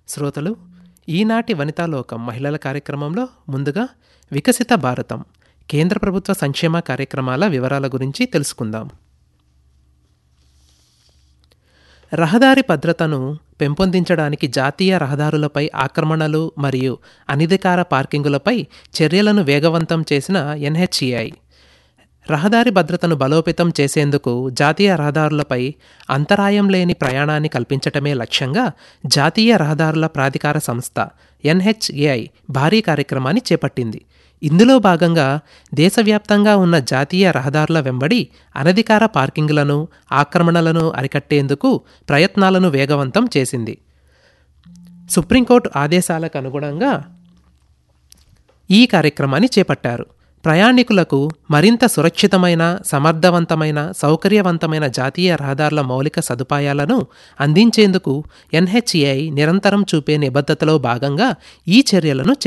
శ్రోతలు ఈనాటి వనితాలోకం మహిళల కార్యక్రమంలో ముందుగా వికసిత భారతం కేంద్ర ప్రభుత్వ సంక్షేమ కార్యక్రమాల వివరాల గురించి తెలుసుకుందాం రహదారి భద్రతను పెంపొందించడానికి జాతీయ రహదారులపై ఆక్రమణలు మరియు అనధికార పార్కింగులపై చర్యలను వేగవంతం చేసిన ఎన్హెచ్ఏఐ రహదారి భద్రతను బలోపేతం చేసేందుకు జాతీయ రహదారులపై అంతరాయం లేని ప్రయాణాన్ని కల్పించటమే లక్ష్యంగా జాతీయ రహదారుల ప్రాధికార సంస్థ ఎన్హెచ్ఏఐ భారీ కార్యక్రమాన్ని చేపట్టింది ఇందులో భాగంగా దేశవ్యాప్తంగా ఉన్న జాతీయ రహదారుల వెంబడి అనధికార పార్కింగ్లను ఆక్రమణలను అరికట్టేందుకు ప్రయత్నాలను వేగవంతం చేసింది సుప్రీంకోర్టు ఆదేశాలకు అనుగుణంగా ఈ కార్యక్రమాన్ని చేపట్టారు ప్రయాణికులకు మరింత సురక్షితమైన సమర్థవంతమైన సౌకర్యవంతమైన జాతీయ రహదారుల మౌలిక సదుపాయాలను అందించేందుకు ఎన్హెచ్ఏఐ నిరంతరం చూపే నిబద్ధతలో భాగంగా ఈ చర్యలను